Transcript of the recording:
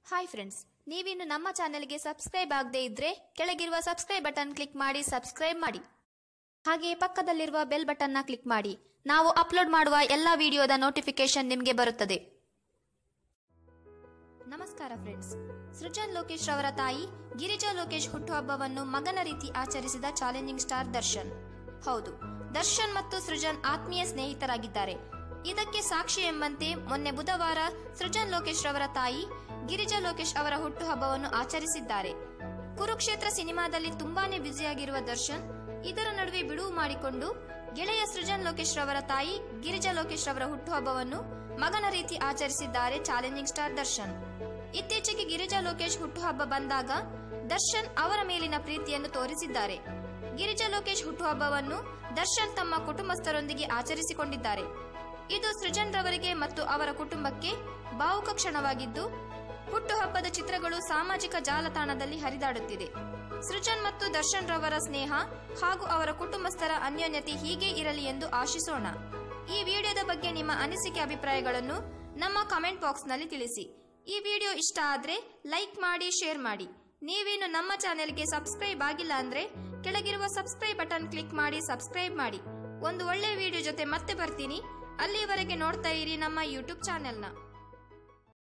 hi friends ನೀವಿನ್ನು ನಮ್ಮ ಚಾನೆಲ್ಗೆ ಸಬ್ಸ್ಕ್ರೈಬ್ ಆಗದೇ ಇದ್ರೆ ಕೆಳಗಿರುವ ಸಬ್ಸ್ಕ್ರೈಬ್ ಬಟನ್ ಕ್ಲಿಕ್ ಮಾಡಿ ಸಬ್ಸ್ಕ್ರೈಬ್ ಮಾಡಿ ಹಾಗೆಯೇ ಪಕ್ಕದಲ್ಲಿರುವ ಬೆಲ್ ಬಟನ್ನ ಕ್ಲಿಕ್ ಮಾಡಿ ನಾವು ಅಪ್ಲೋಡ್ ಮಾಡುವ ಎಲ್ಲಾ ವಿಡಿಯೋದ ನೋಟಿಫಿಕೇಶನ್ ನಿಮಗೆ ಬರುತ್ತದೆ ನಮಸ್ಕಾರ ಫ್ರೆಂಡ್ಸ್ ಸೃಜನ್ ಲೋಕೇಶ್ ರವರ ತಾಯಿ ಗಿರಿಜಾ ಲೋಕೇಶ್ ಹುಟ್ಟುಹಬ್ಬವನ್ನು ಮಗನ ರೀತಿ ಆಚರಿಸಿದ ಚಾಲೆಂಜಿಂಗ್ ಸ್ಟಾರ್ ದರ್ಶನ್ ಹೌದು ದರ್ಶನ್ ಮತ್ತು ಸೃಜನ್ ಆತ್ಮೀಯ ಸ್ನೇಹಿತರಾಗಿದ್ದಾರೆ ಇದಕ್ಕೆ ಸಾಕ್ಷಿ ಎಂಬಂತೆ ಮೊನ್ನೆ ಬುಧವಾರ ಸೃಜನ್ ಲೋಕೇಶ್ ರವರ ತಾಯಿ ಗಿರಿಜಾ ಲೋಕೇಶ್ ಅವರ ಹುಟ್ಟುಹಬ್ಬವನ್ನು ಆಚರಿಸಿದ್ದಾರೆ ಕುರುಕ್ಷೇತ್ರ ಸಿನಿಮಾದಲ್ಲಿ ತುಂಬಾನೇ ಬ್ಯುಸಿಯಾಗಿರುವ ದರ್ಶನ್ ಇದರ ನಡುವೆ ಬಿಡುವು ಮಾಡಿಕೊಂಡು ಗೆಳೆಯ ಸೃಜನ್ ಲೋಕೇಶ್ ರವರ ತಾಯಿ ಗಿರಿಜಾ ಲೋಕೇಶ್ ರವರ ಹುಟ್ಟುಹಬ್ಬವನ್ನು ಮಗನ ರೀತಿ ಆಚರಿಸಿದ್ದಾರೆ ಚಾಲೆಂಜಿಂಗ್ ಸ್ಟಾರ್ ದರ್ಶನ್ ಇತ್ತೀಚೆಗೆ ಗಿರಿಜಾ ಲೋಕೇಶ್ ಹುಟ್ಟುಹಬ್ಬ ಬಂದಾಗ ದರ್ಶನ್ ಅವರ ಮೇಲಿನ ಪ್ರೀತಿಯನ್ನು ತೋರಿಸಿದ್ದಾರೆ ಗಿರಿಜಾ ಲೋಕೇಶ್ ಹುಟ್ಟುಹಬ್ಬವನ್ನು ದರ್ಶನ್ ತಮ್ಮ ಕುಟುಂಬಸ್ಥರೊಂದಿಗೆ ಆಚರಿಸಿಕೊಂಡಿದ್ದಾರೆ ಇದು ಸೃಜನ್ ರವರಿಗೆ ಮತ್ತು ಅವರ ಕುಟುಂಬಕ್ಕೆ ಭಾವುಕ ಕ್ಷಣವಾಗಿದ್ದು ಹುಟ್ಟುಹಬ್ಬದ ಚಿತ್ರಗಳು ಸಾಮಾಜಿಕ ಜಾಲತಾಣದಲ್ಲಿ ಹರಿದಾಡುತ್ತಿದೆ ಸೃಜನ್ ಮತ್ತು ದರ್ಶನ್ ರವರ ಸ್ನೇಹ ಹಾಗೂ ಅವರ ಕುಟುಂಬಸ್ಥರ ಅನ್ಯೋನ್ಯತೆ ಹೀಗೆ ಇರಲಿ ಎಂದು ಆಶಿಸೋಣ ಈ ವಿಡಿಯೋದ ಬಗ್ಗೆ ನಿಮ್ಮ ಅನಿಸಿಕೆ ಅಭಿಪ್ರಾಯಗಳನ್ನು ನಮ್ಮ ಕಮೆಂಟ್ ಬಾಕ್ಸ್ನಲ್ಲಿ ತಿಳಿಸಿ ಈ ವಿಡಿಯೋ ಇಷ್ಟ ಆದ್ರೆ ಲೈಕ್ ಮಾಡಿ ಶೇರ್ ಮಾಡಿ ನೀವೇನು ನಮ್ಮ ಚಾನೆಲ್ಗೆ ಸಬ್ಸ್ಕ್ರೈಬ್ ಆಗಿಲ್ಲ ಅಂದ್ರೆ ಕೆಳಗಿರುವ ಸಬ್ಸ್ಕ್ರೈಬ್ ಬಟನ್ ಕ್ಲಿಕ್ ಮಾಡಿ ಸಬ್ಸ್ಕ್ರೈಬ್ ಮಾಡಿ ಒಂದು ಒಳ್ಳೆ ವಿಡಿಯೋ ಜೊತೆ ಮತ್ತೆ ಬರ್ತೀನಿ ಅಲ್ಲಿವರೆಗೆ ನೋಡ್ತಾ ಇರಿ ನಮ್ಮ ಯೂಟ್ಯೂಬ್ ಚಾನೆಲ್ನ